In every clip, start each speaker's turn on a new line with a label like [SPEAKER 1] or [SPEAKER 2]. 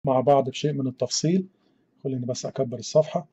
[SPEAKER 1] مع بعض بشيء من التفصيل خليني بس أكبر الصفحة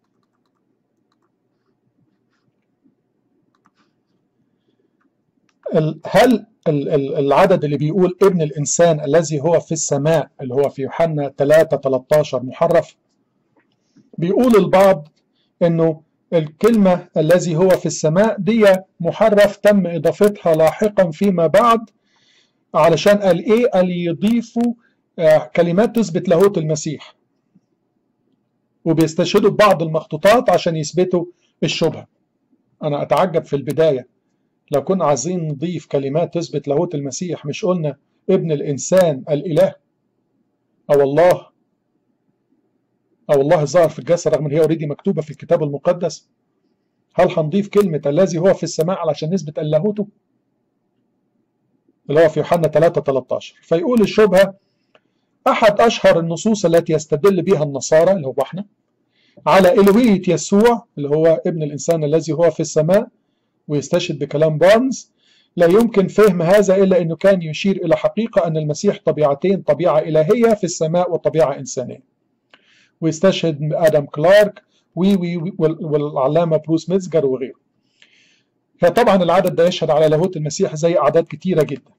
[SPEAKER 1] هل العدد اللي بيقول ابن الإنسان الذي هو في السماء اللي هو في يوحنا 3 13 محرف بيقول البعض انه الكلمة الذي هو في السماء دي محرف تم إضافتها لاحقا فيما بعد علشان قال إيه؟ قال يضيفوا كلمات تثبت لاهوت المسيح وبيستشهدوا ببعض المخطوطات عشان يثبتوا الشبهة أنا أتعجب في البداية لو كنا عايزين نضيف كلمات تثبت لاهوت المسيح مش قلنا ابن الإنسان الإله أو الله أو الله ظهر في الجسد رغم ان هي اوريدي مكتوبة في الكتاب المقدس هل هنضيف كلمة الذي هو في السماء علشان نثبت اللاهوته اللي هو في يوحنا 3 13 فيقول الشبهة أحد أشهر النصوص التي يستدل بها النصارى اللي هو احنا على إلوهية يسوع اللي هو ابن الإنسان الذي هو في السماء ويستشهد بكلام بارنز لا يمكن فهم هذا إلا أنه كان يشير إلى حقيقة أن المسيح طبيعتين طبيعة إلهية في السماء وطبيعة إنسانية ويستشهد آدم كلارك وي وي والعلامة بروس ميتزجر وغيره فطبعا العدد ده يشهد على لاهوت المسيح زي أعداد كتيرة جدا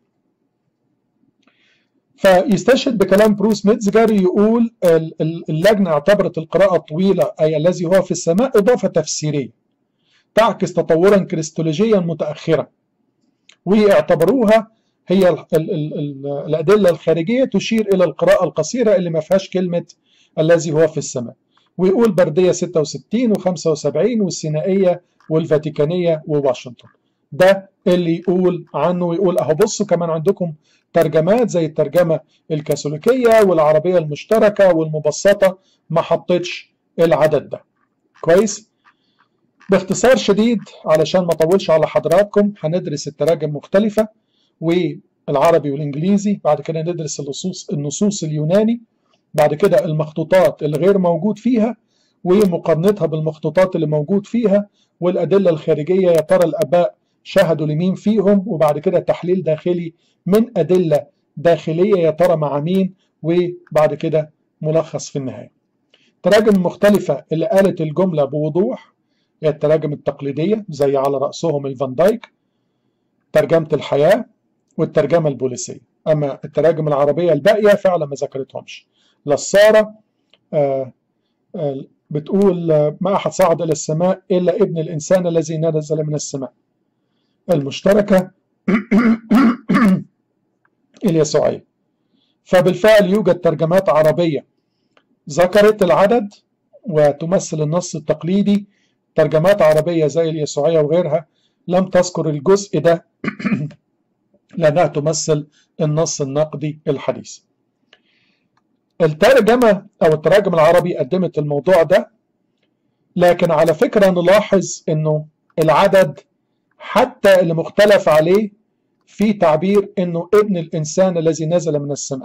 [SPEAKER 1] فيستشهد بكلام بروس ميتزجر يقول اللجنة اعتبرت القراءة الطويلة أي الذي هو في السماء إضافة تفسيرية تعكس تطورا كريستولوجيا متأخرا واعتبروها هي ال ال ال الأدلة الخارجية تشير إلى القراءة القصيرة اللي ما فيهاش كلمة الذي هو في السماء ويقول بردية 66 و75 والسينائية والفاتيكانية وواشنطن ده اللي يقول عنه ويقول اهو بصوا كمان عندكم ترجمات زي الترجمة الكاثوليكية والعربية المشتركة والمبسطة ما حطيتش العدد ده كويس باختصار شديد علشان ما اطولش على حضراتكم هندرس التراجم مختلفة والعربي والانجليزي بعد كده ندرس النصوص النصوص اليوناني بعد كده المخطوطات اللي غير موجود فيها ومقارنتها بالمخطوطات اللي موجود فيها والأدلة الخارجية يا ترى الآباء شهدوا لمين فيهم وبعد كده تحليل داخلي من أدلة داخلية يا ترى مع مين وبعد كده ملخص في النهاية تراجم مختلفة اللي قالت الجملة بوضوح هي التراجم التقليدية زي على رأسهم الفان دايك ترجمة الحياة والترجمة البوليسية أما التراجم العربية الباقية فعلا ما ذكرتهمش للسارة آه آه بتقول آه ما أحد صعد إلى السماء إلا ابن الإنسان الذي نزل من السماء المشتركة اليسوعية فبالفعل يوجد ترجمات عربية ذكرت العدد وتمثل النص التقليدي ترجمات عربية زي اليسوعية وغيرها لم تذكر الجزء ده لأنها تمثل النص النقدي الحديث الترجمة أو التراجم العربي قدمت الموضوع ده لكن على فكرة نلاحظ أنه العدد حتى اللي مختلف عليه في تعبير أنه ابن الإنسان الذي نزل من السماء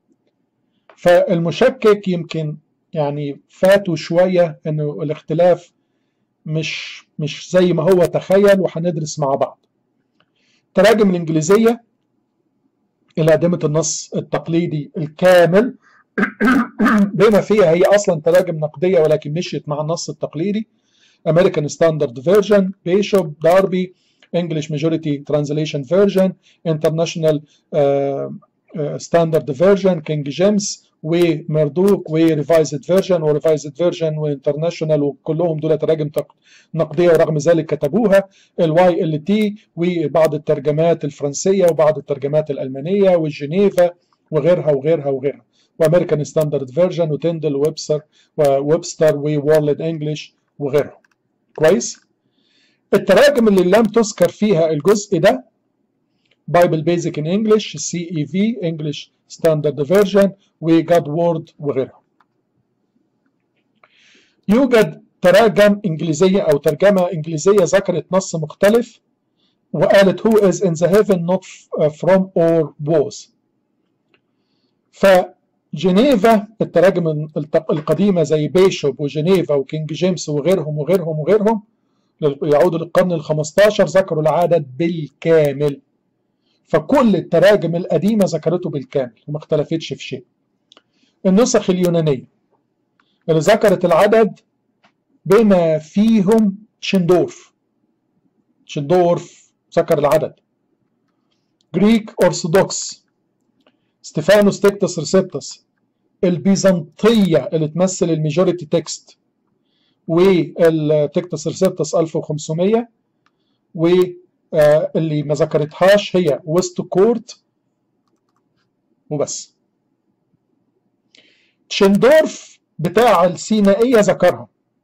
[SPEAKER 1] فالمشكك يمكن يعني فاتوا شوية أنه الاختلاف مش مش زي ما هو تخيل وهندرس مع بعض التراجم الإنجليزية اللي قدمت النص التقليدي الكامل بما فيها هي أصلا تراجم نقدية ولكن مشيت مع النص التقليدي American Standard Version Bishop Darby English Majority Translation Version International uh, uh, Standard Version King James ومردوك وريفايزد فيرجن وريفايزد فيرجن وانترناشونال وكلهم دول تراجم نقديه ورغم ذلك كتبوها الواي ال تي وبعض الترجمات الفرنسيه وبعض الترجمات الالمانيه والجنيفا وغيرها وغيرها وغيرها وامريكان ستاندرد فيرجن وتندل ويبستر وويبستر وورلد انجلش وغيرهم كويس التراجم اللي لم تذكر فيها الجزء ده بايبل بيزك ان انجلش سي اي في انجلش ستاندرد فيرجن وجاد وورد وغيرها يوجد تراجم انجليزيه او ترجمه انجليزيه ذكرت نص مختلف وقالت who is in the heaven not from or was فجنيفا التراجم القديمه زي بيشوب وجنيفا وكينج جيمس وغيرهم وغيرهم وغيرهم يعودوا للقرن ال 15 ذكروا العدد بالكامل فكل التراجم القديمه ذكرته بالكامل وما اختلفتش في شيء النسخ اليونانية اللي ذكرت العدد بما فيهم شندورف شندورف ذكر العدد جريك أرثوذكس ستيفانوس تكتس ريسبتس البيزنطية اللي تمثل الميجوريتي تكست والتكتس ريسبتس 1500 واللي ما ذكرتهاش هي ويست كورت وبس تشندورف بتاع السينائية ذكرها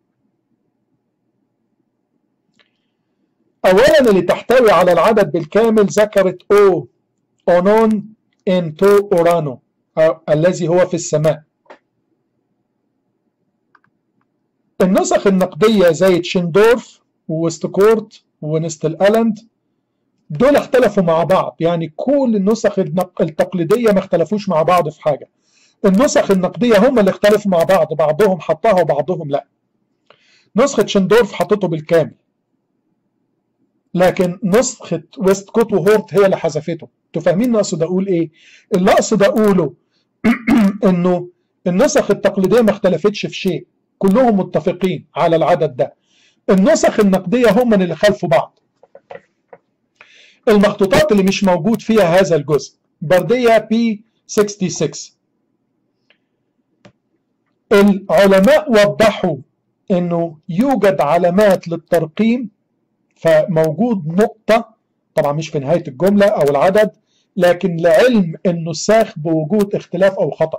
[SPEAKER 1] أولا اللي تحتوي على العدد بالكامل ذكرت أو أونون إن تو أورانو الذي هو في السماء النسخ النقدية زي تشندورف وويستكورت ونستل ألند دول اختلفوا مع بعض يعني كل النسخ التقليدية ما اختلفوش مع بعض في حاجة النسخ النقدية هم اللي اختلفوا مع بعض بعضهم حطها وبعضهم لا نسخة شندورف حطته بالكامل لكن نسخة ويست كوت وهورت هي اللي حذفته انتوا فاهمين اقصد اقول ايه اللي اقصد اقوله انه النسخ التقليدية ما اختلفتش في شيء كلهم متفقين على العدد ده النسخ النقدية هم اللي خالفوا بعض المخطوطات اللي مش موجود فيها هذا الجزء بردية بي 66 العلماء وضحوا انه يوجد علامات للترقيم فموجود نقطة طبعا مش في نهاية الجملة او العدد لكن لعلم النساخ بوجود اختلاف او خطأ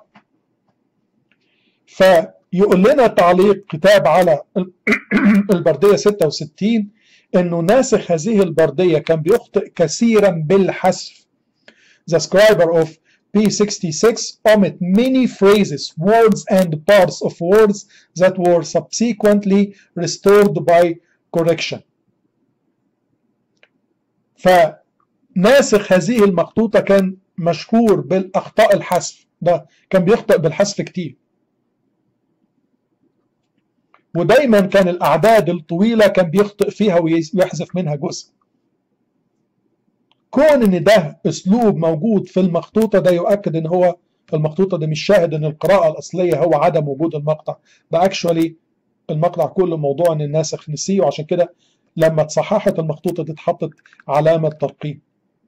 [SPEAKER 1] فيقول لنا تعليق كتاب على البردية 66 انه ناسخ هذه البردية كان بيخطئ كثيرا بالحذف The scriber of P66 omit many phrases, words and parts of words that were subsequently restored by correction. فناسخ هذه المخطوطة كان مشهور بالأخطاء الحذف ده كان بيخطئ بالحذف كتير ودايما كان الأعداد الطويلة كان بيخطئ فيها ويحذف منها جزء كون ان ده اسلوب موجود في المخطوطة ده يؤكد ان هو المخطوطة دي مش شاهد ان القراءة الاصلية هو عدم وجود المقطع ده اكشولي المقطع كله موضوع ان الناسخ نسيه وعشان كده لما اتصححت المخطوطة دي اتحطت علامة ترقيم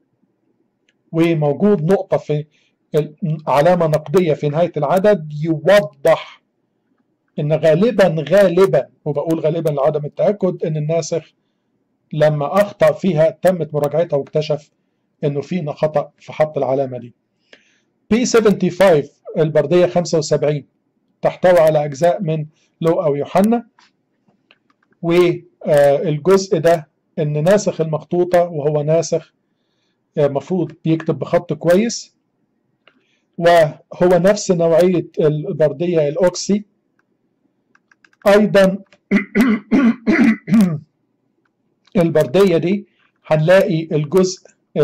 [SPEAKER 1] وموجود نقطة في علامة نقدية في نهاية العدد يوضح ان غالبا غالبا وبقول غالبا لعدم التأكد ان الناسخ لما اخطأ فيها تمت مراجعتها واكتشف انه في خطأ في حط العلامة دي P75 البردية 75 تحتوي على اجزاء من لو او يوحنا والجزء ده ان ناسخ المخطوطة وهو ناسخ مفروض بيكتب بخط كويس وهو نفس نوعية البردية الأوكسي أيضا البردية دي هنلاقي الجزء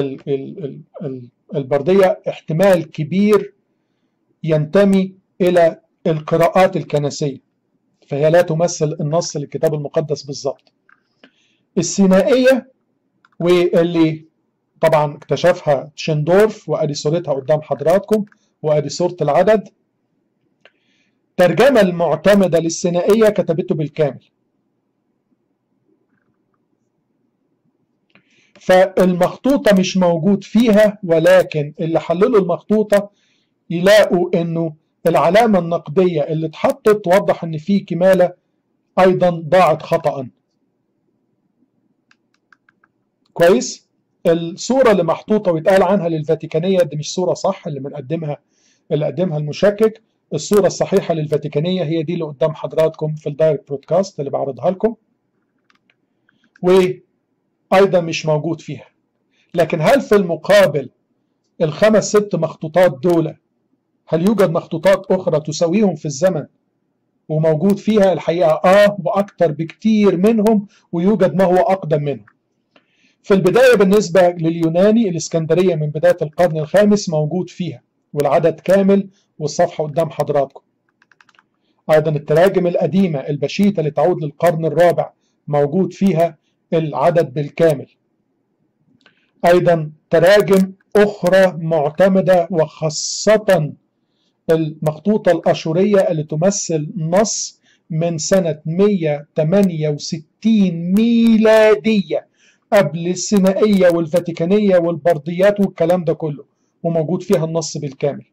[SPEAKER 1] البردية احتمال كبير ينتمي إلى القراءات الكنسية فهي لا تمثل النص للكتاب المقدس بالظبط السينائية واللي طبعا اكتشفها تشندورف وادي صورتها قدام حضراتكم وادي صورة العدد الترجمة المعتمدة للسينائية كتبته بالكامل فالمخطوطة مش موجود فيها ولكن اللي حللوا المخطوطة يلاقوا انه العلامة النقدية اللي اتحطت توضح ان في كمالة ايضا ضاعت خطأ كويس الصورة اللي محطوطة ويتقال عنها للفاتيكانية دي مش صورة صح اللي بنقدمها اللي قدمها المشكك الصورة الصحيحة للفاتيكانية هي دي اللي قدام حضراتكم في الدايركت برودكاست اللي بعرضها لكم وأيضا مش موجود فيها لكن هل في المقابل الخمس ست مخطوطات دول هل يوجد مخطوطات أخرى تساويهم في الزمن وموجود فيها الحقيقة آه وأكثر بكتير منهم ويوجد ما هو أقدم منهم في البداية بالنسبة لليوناني الإسكندرية من بداية القرن الخامس موجود فيها والعدد كامل والصفحة قدام حضراتكم أيضا التراجم القديمة البشيتة اللي تعود للقرن الرابع موجود فيها العدد بالكامل أيضا تراجم أخرى معتمدة وخاصة المخطوطة الأشورية اللي تمثل نص من سنة 168 ميلادية قبل السينائية والفاتيكانية والبرديات والكلام ده كله وموجود فيها النص بالكامل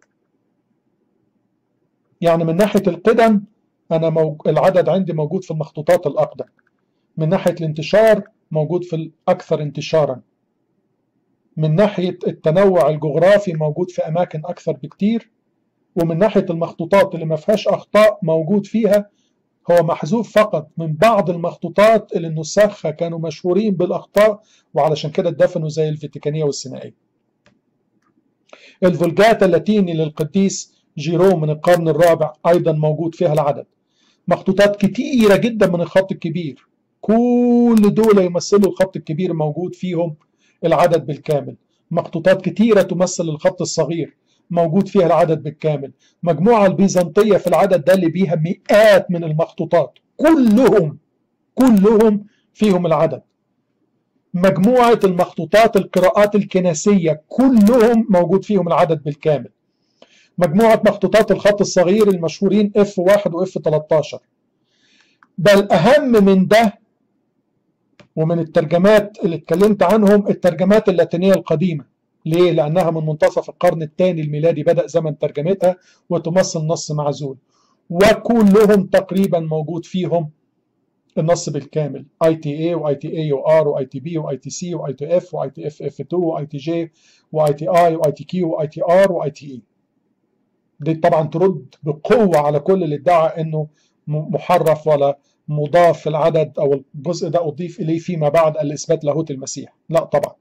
[SPEAKER 1] يعني من ناحية القدم أنا موج... العدد عندي موجود في المخطوطات الأقدم من ناحية الانتشار موجود في الأكثر انتشارا من ناحية التنوع الجغرافي موجود في أماكن أكثر بكتير ومن ناحية المخطوطات اللي ما فيهاش أخطاء موجود فيها هو محذوف فقط من بعض المخطوطات اللي النساخة كانوا مشهورين بالأخطاء وعلشان كده اتدفنوا زي الفاتيكانية والسينائية الفولجاتا اللاتيني للقديس جيروم من القرن الرابع أيضا موجود فيها العدد مخطوطات كتيرة جدا من الخط الكبير كل دول يمثلوا الخط الكبير موجود فيهم العدد بالكامل مخطوطات كتيرة تمثل الخط الصغير موجود فيها العدد بالكامل مجموعة البيزنطية في العدد ده اللي بيها مئات من المخطوطات كلهم كلهم فيهم العدد مجموعة المخطوطات القراءات الكنسية كلهم موجود فيهم العدد بالكامل مجموعة مخطوطات الخط الصغير المشهورين F1 و F13 بل أهم من ده ومن الترجمات اللي اتكلمت عنهم الترجمات اللاتينية القديمة ليه؟ لأنها من منتصف القرن الثاني الميلادي بدأ زمن ترجمتها وتمثل نص معزول وكلهم تقريبا موجود فيهم النص بالكامل اي تي اي واي تي اي يو ار واي تي بي واي تي سي واي تي اف واي تي اف اف 2 واي تي جي واي تي اي واي تي كيو واي تي ار واي تي اي دي طبعا ترد بقوة على كل اللي ادعى انه محرف ولا مضاف في العدد او الجزء ده اضيف اليه فيما بعد الاثبات لاهوت المسيح لا طبعا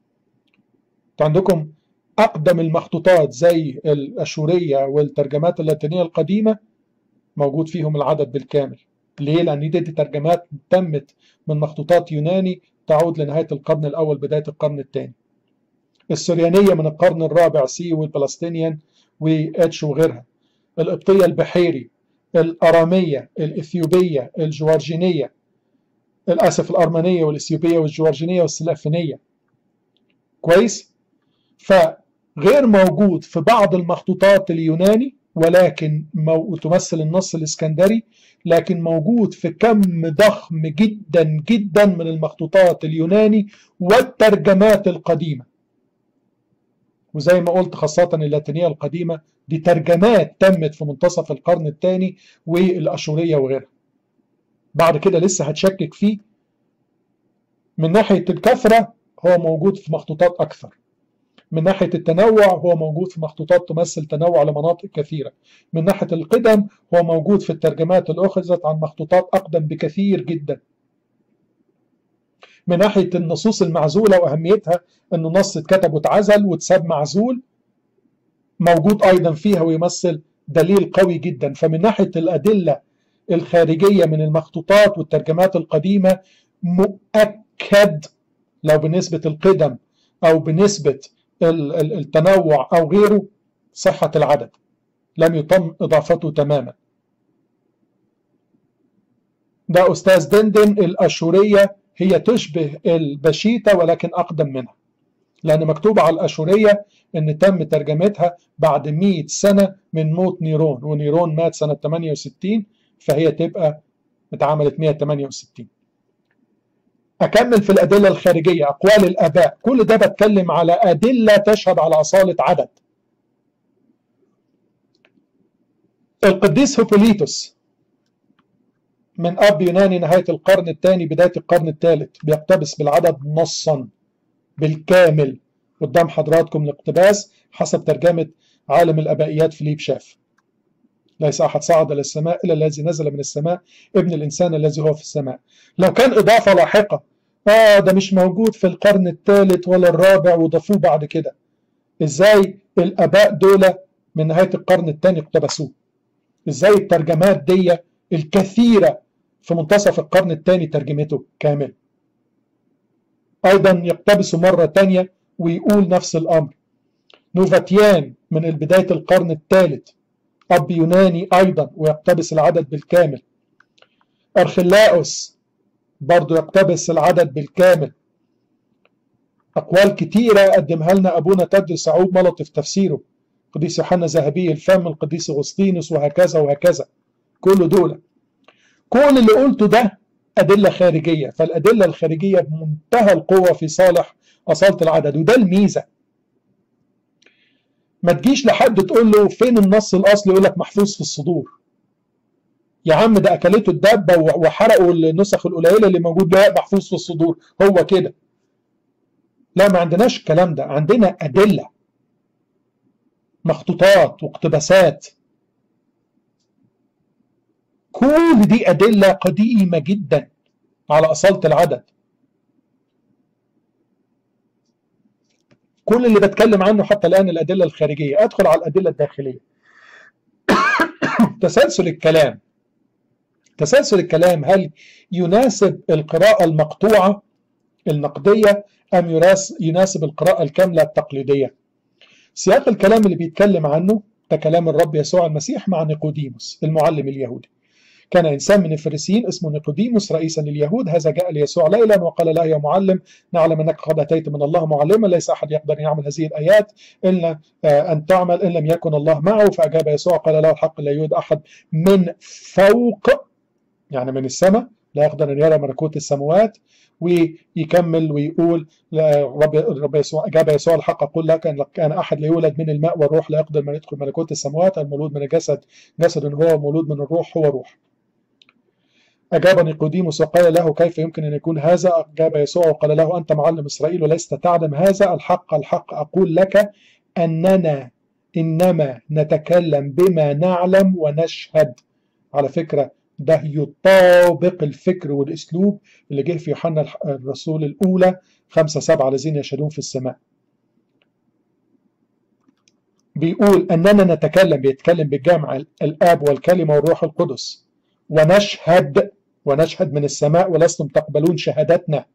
[SPEAKER 1] عندكم اقدم المخطوطات زي الاشوريه والترجمات اللاتينيه القديمه موجود فيهم العدد بالكامل ليه لان دي, دي ترجمات تمت من مخطوطات يوناني تعود لنهايه القرن الاول بدايه القرن الثاني السريانيه من القرن الرابع سي والبلسطينيان واتش وغيرها القبطيه البحيري الاراميه الاثيوبيه الجوارجينيه الاسف الارمنيه والاثيوبيه والجوارجينيه والسلافينيه كويس فغير موجود في بعض المخطوطات اليوناني ولكن مو... تمثل النص الاسكندري لكن موجود في كم ضخم جدا جدا من المخطوطات اليوناني والترجمات القديمة وزي ما قلت خاصة اللاتينية القديمة دي ترجمات تمت في منتصف القرن الثاني والأشورية وغيرها بعد كده لسه هتشكك فيه من ناحية الكثرة هو موجود في مخطوطات أكثر من ناحية التنوع هو موجود في مخطوطات تمثل تنوع لمناطق كثيرة من ناحية القدم هو موجود في الترجمات اللي أخذت عن مخطوطات أقدم بكثير جدا من ناحية النصوص المعزولة وأهميتها أنه نص اتكتب واتعزل واتساب معزول موجود أيضا فيها ويمثل دليل قوي جدا فمن ناحية الأدلة الخارجية من المخطوطات والترجمات القديمة مؤكد لو بنسبة القدم أو بنسبة التنوع أو غيره صحة العدد لم يتم إضافته تماما ده أستاذ دندن الأشورية هي تشبه البشيتة ولكن أقدم منها لأن مكتوب على الأشورية أن تم ترجمتها بعد 100 سنة من موت نيرون ونيرون مات سنة 68 فهي تبقى اتعملت 168 أكمل في الأدلة الخارجية أقوال الآباء كل ده بتكلم على أدلة تشهد على أصالة عدد القديس هوبوليتوس من أب يوناني نهاية القرن الثاني بداية القرن الثالث بيقتبس بالعدد نصا بالكامل قدام حضراتكم الاقتباس حسب ترجمة عالم الأبائيات فيليب شاف ليس أحد صعد إلى السماء إلا الذي نزل من السماء ابن الإنسان الذي هو في السماء لو كان إضافة لاحقة آه ده مش موجود في القرن الثالث ولا الرابع وضافوه بعد كده إزاي الآباء دول من نهاية القرن الثاني اقتبسوه إزاي الترجمات دي الكثيرة في منتصف القرن الثاني ترجمته كامل أيضا يقتبسوا مرة تانية ويقول نفس الأمر نوفاتيان من بداية القرن الثالث أب يوناني أيضا ويقتبس العدد بالكامل أرخلاؤس برضو يقتبس العدد بالكامل أقوال كتيرة قدمها لنا أبونا تدرس سعود ملط في تفسيره القديس يوحنا ذهبي الفم القديس اغسطينوس وهكذا وهكذا كل دول كل اللي قلته ده أدلة خارجية فالأدلة الخارجية بمنتهى القوة في صالح أصالة العدد وده الميزة ما تجيش لحد تقول له فين النص الأصلي يقول لك محفوظ في الصدور يا عم ده أكلته الدابة وحرقوا النسخ القليلة اللي موجود لا محفوظ في الصدور هو كده لا ما عندناش الكلام ده عندنا أدلة مخطوطات واقتباسات كل دي أدلة قديمة جدا على أصالة العدد كل اللي بتكلم عنه حتى الآن الأدلة الخارجية أدخل على الأدلة الداخلية تسلسل الكلام تسلسل الكلام هل يناسب القراءة المقطوعة النقدية أم يناسب القراءة الكاملة التقليدية سياق الكلام اللي بيتكلم عنه ده كلام الرب يسوع المسيح مع نيقوديموس المعلم اليهودي كان إنسان من الفريسيين اسمه نيقوديموس رئيسا لليهود هذا جاء ليسوع ليلا وقال له يا معلم نعلم أنك قد أتيت من الله معلما ليس أحد يقدر أن يعمل هذه الآيات إلا أن تعمل إن لم يكن الله معه فأجاب يسوع قال له الحق لا يوجد أحد من فوق يعني من السماء لا يقدر أن يرى ملكوت السماوات ويكمل ويقول رب رب يسوع اجاب يسوع الحق اقول لك ان كان احد لا يولد من الماء والروح لا يقدر من يدخل ملكوت السماوات المولود من الجسد جسد هو مولود من الروح هو روح أجاب نيقوديموس وقال له كيف يمكن أن يكون هذا؟ أجاب يسوع وقال له أنت معلم إسرائيل ولست تعلم هذا الحق الحق أقول لك أننا إنما نتكلم بما نعلم ونشهد على فكرة ده يطابق الفكر والأسلوب اللي جه في يوحنا الرسول الأولى خمسة سبعة الذين يشهدون في السماء بيقول أننا نتكلم بيتكلم بالجمع الآب والكلمة والروح القدس ونشهد ونشهد من السماء ولستم تقبلون شهادتنا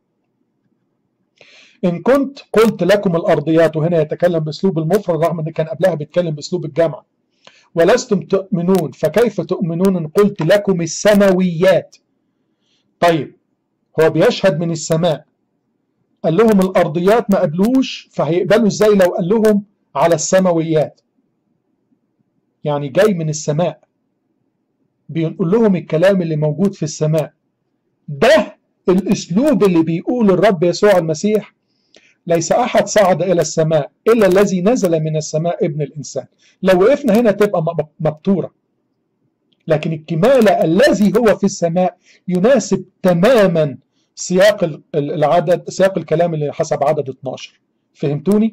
[SPEAKER 1] إن كنت قلت لكم الأرضيات وهنا يتكلم بأسلوب المفرد رغم أن كان قبلها بيتكلم بأسلوب الجمع ولستم تؤمنون فكيف تؤمنون إن قلت لكم السماويات طيب هو بيشهد من السماء قال لهم الأرضيات ما قبلوش فهيقبلوا إزاي لو قال لهم على السماويات يعني جاي من السماء بيقول لهم الكلام اللي موجود في السماء ده الاسلوب اللي بيقول الرب يسوع المسيح ليس احد صعد الى السماء الا الذي نزل من السماء ابن الانسان لو وقفنا هنا تبقى مبتوره لكن الكمالة الذي هو في السماء يناسب تماما سياق العدد سياق الكلام اللي حسب عدد 12 فهمتوني؟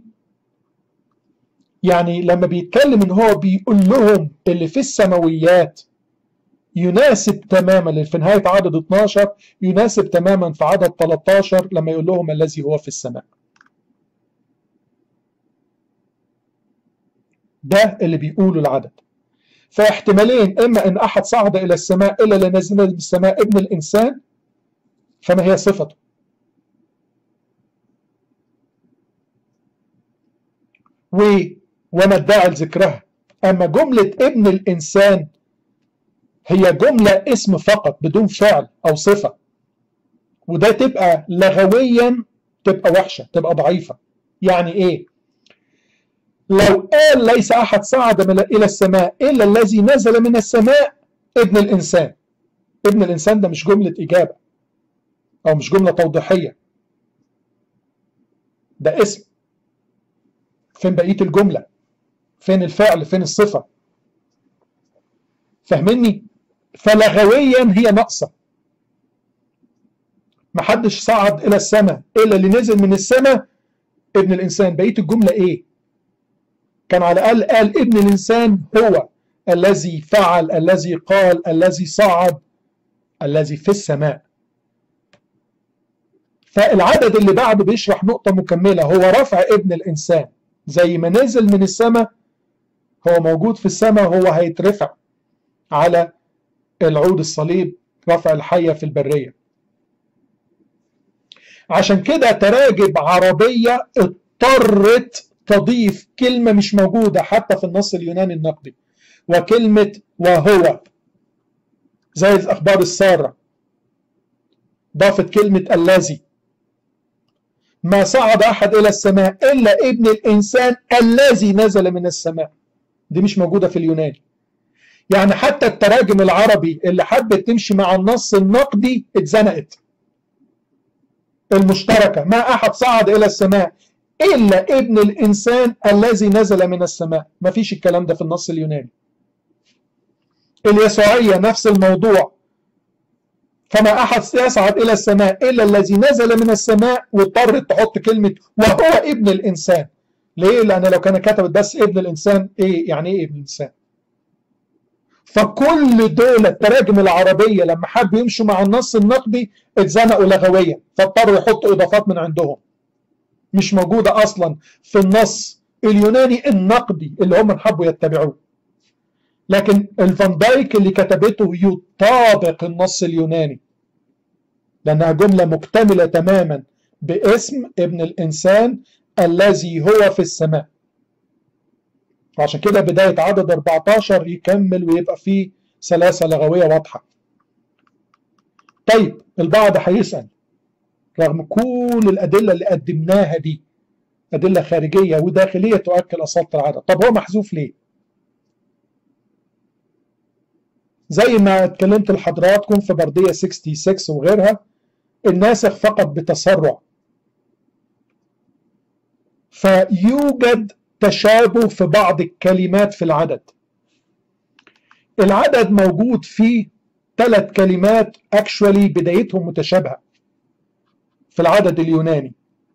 [SPEAKER 1] يعني لما بيتكلم ان هو بيقول لهم اللي في السماويات يناسب تماما في نهاية عدد 12 يناسب تماما في عدد 13 لما يقول لهم الذي هو في السماء ده اللي بيقوله العدد فاحتمالين إما أن أحد صعد إلى السماء إلا لنزل من السماء ابن الإنسان فما هي صفته و وما ادعى ذكرها أما جملة ابن الإنسان هي جملة اسم فقط بدون فعل أو صفة وده تبقى لغويا تبقى وحشة تبقى ضعيفة يعني إيه؟ لو قال ليس أحد صعد إلى السماء إلا الذي نزل من السماء ابن الإنسان ابن الإنسان ده مش جملة إجابة أو مش جملة توضيحية ده اسم فين بقية الجملة فين الفعل فين الصفة فاهمني فلغويا هي ناقصة محدش صعد إلى السماء إلا اللي نزل من السماء ابن الإنسان بقية الجملة إيه كان على الأقل قال ابن الإنسان هو الذي فعل الذي قال الذي صعد الذي في السماء فالعدد اللي بعده بيشرح نقطة مكملة هو رفع ابن الإنسان زي ما نزل من السماء هو موجود في السماء هو هيترفع على العود الصليب رفع الحية في البرية عشان كده تراجم عربية اضطرت تضيف كلمة مش موجودة حتى في النص اليوناني النقدي وكلمة وهو زي الأخبار السارة ضافت كلمة الذي ما صعد أحد إلى السماء إلا ابن الإنسان الذي نزل من السماء دي مش موجودة في اليوناني يعني حتى التراجم العربي اللي حبت تمشي مع النص النقدي اتزنقت المشتركة ما أحد صعد إلى السماء إلا ابن الإنسان الذي نزل من السماء ما فيش الكلام ده في النص اليوناني اليسوعية نفس الموضوع فما أحد يصعد إلى السماء إلا الذي نزل من السماء واضطرت تحط كلمة وهو ابن الإنسان ليه؟ لأن لو كان كتبت بس ابن الإنسان إيه يعني إيه ابن الإنسان؟ فكل دول التراجم العربية لما حبوا يمشوا مع النص النقدي اتزنقوا لغويا فاضطروا يحطوا إضافات من عندهم مش موجودة أصلا في النص اليوناني النقدي اللي هم حبوا يتبعوه لكن الفان دايك اللي كتبته يطابق النص اليوناني لأنها جملة مكتملة تماما باسم ابن الإنسان الذي هو في السماء وعشان كده بداية عدد 14 يكمل ويبقى فيه سلاسة لغوية واضحة طيب البعض هيسأل رغم كل الأدلة اللي قدمناها دي أدلة خارجية وداخلية تؤكد أصالة العدد طب هو محذوف ليه؟ زي ما اتكلمت لحضراتكم في بردية 66 وغيرها الناسخ فقط بتسرع فيوجد تشابه في بعض الكلمات في العدد العدد موجود فيه ثلاث كلمات اكشولي بدايتهم متشابهه في العدد اليوناني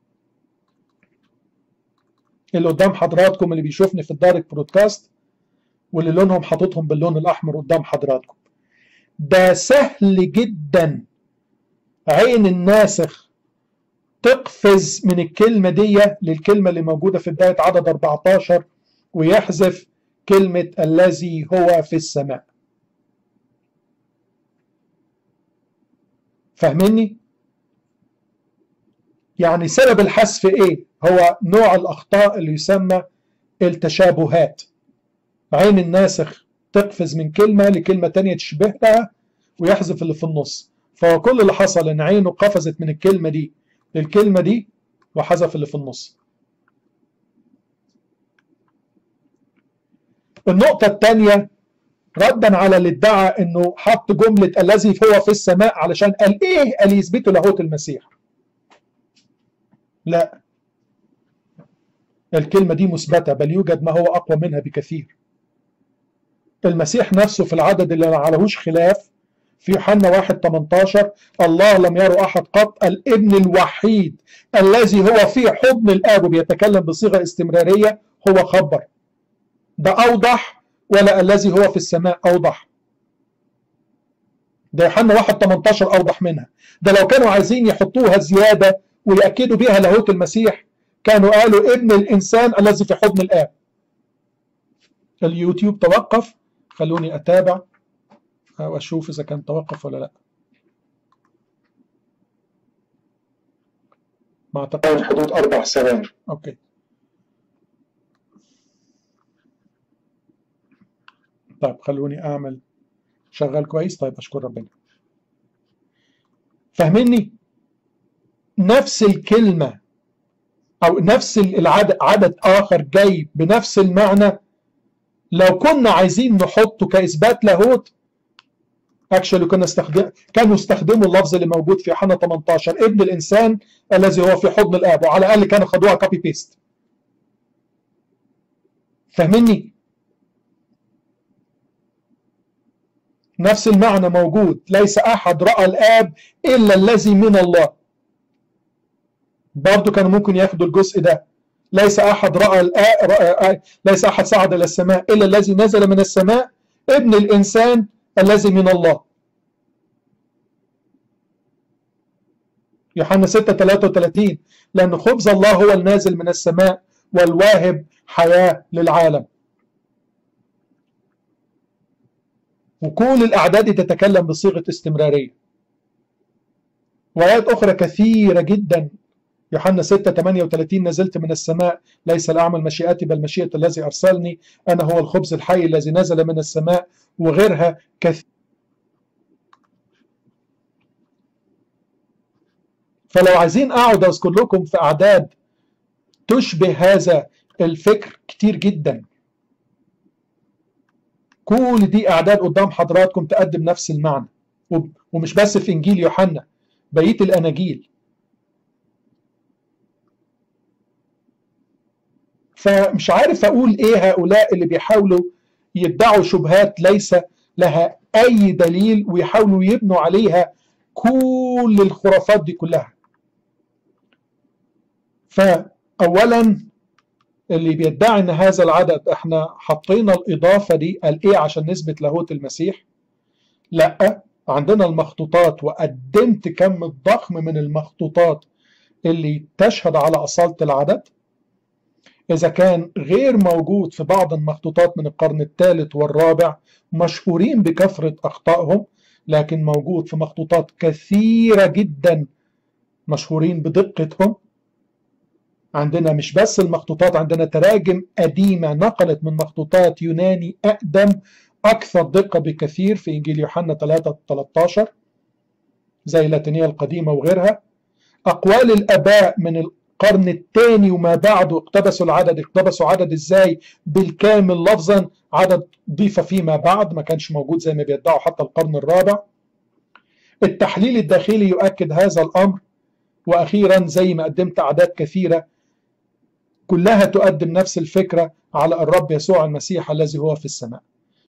[SPEAKER 1] اللي قدام حضراتكم اللي بيشوفني في الدارك برودكاست واللي لونهم حاططهم باللون الاحمر قدام حضراتكم ده سهل جدا عين الناسخ تقفز من الكلمة دي للكلمة اللي موجودة في بداية عدد 14 ويحذف كلمة الذي هو في السماء فاهميني؟ يعني سبب الحذف ايه؟ هو نوع الأخطاء اللي يسمى التشابهات عين الناسخ تقفز من كلمة لكلمة تانية تشبهها ويحذف اللي في النص فهو كل اللي حصل ان عينه قفزت من الكلمة دي للكلمة دي وحذف اللي في النص النقطة الثانية ردا على اللي ادعى انه حط جملة الذي هو في السماء علشان قال ايه قال يثبتوا لاهوت المسيح لا الكلمة دي مثبتة بل يوجد ما هو أقوى منها بكثير المسيح نفسه في العدد اللي ما عليهوش خلاف في يوحنا 1 18 الله لم يرى احد قط الابن الوحيد الذي هو في حضن الاب بيتكلم بصيغه استمراريه هو خبر ده اوضح ولا الذي هو في السماء اوضح ده يوحنا 1 18 اوضح منها ده لو كانوا عايزين يحطوها زياده ويأكدوا بيها لاهوت المسيح كانوا قالوا ابن الانسان الذي في حضن الاب اليوتيوب توقف خلوني اتابع واشوف اذا كان توقف ولا لا ما اعتقد
[SPEAKER 2] حدود اربع ثواني
[SPEAKER 1] اوكي طيب خلوني اعمل شغال كويس طيب اشكر ربنا فاهميني نفس الكلمة او نفس العدد عدد اخر جاي بنفس المعنى لو كنا عايزين نحطه كاثبات لاهوت اكشلي كنا استخدم كانوا استخدموا اللفظ اللي موجود في يوحنا 18 ابن الانسان الذي هو في حضن الاب وعلى الاقل كانوا خدوها كوبي بيست فاهمني نفس المعنى موجود ليس احد راى الاب الا الذي من الله برضه كانوا ممكن ياخدوا الجزء ده ليس احد راى الآ... ليس احد صعد الى السماء الا الذي نزل من السماء ابن الانسان الذي من الله يوحنا 6 33 لأن خبز الله هو النازل من السماء والواهب حياة للعالم وكل الأعداد دي تتكلم بصيغة استمرارية وآيات أخرى كثيرة جدا يوحنا 6 38 نزلت من السماء ليس لأعمل مشيئتي بل مشيئة الذي أرسلني أنا هو الخبز الحي الذي نزل من السماء وغيرها كثير فلو عايزين أقعد أذكر لكم في أعداد تشبه هذا الفكر كتير جدا كل دي أعداد قدام حضراتكم تقدم نفس المعنى ومش بس في إنجيل يوحنا بقية الأناجيل فمش عارف أقول إيه هؤلاء اللي بيحاولوا يدعوا شبهات ليس لها أي دليل ويحاولوا يبنوا عليها كل الخرافات دي كلها فأولا اللي بيدعي ان هذا العدد احنا حطينا الاضافه دي قال ايه عشان نثبت لاهوت المسيح لا عندنا المخطوطات وقدمت كم الضخم من المخطوطات اللي تشهد على اصاله العدد اذا كان غير موجود في بعض المخطوطات من القرن الثالث والرابع مشهورين بكثره اخطائهم لكن موجود في مخطوطات كثيره جدا مشهورين بدقتهم عندنا مش بس المخطوطات عندنا تراجم قديمة نقلت من مخطوطات يوناني أقدم أكثر دقة بكثير في إنجيل يوحنا 3 13 زي اللاتينية القديمة وغيرها أقوال الآباء من القرن الثاني وما بعده اقتبسوا العدد اقتبسوا عدد ازاي بالكامل لفظا عدد ضيف فيما بعد ما كانش موجود زي ما بيدعوا حتى القرن الرابع التحليل الداخلي يؤكد هذا الأمر وأخيرا زي ما قدمت أعداد كثيرة كلها تقدم نفس الفكرة على الرب يسوع المسيح الذي هو في السماء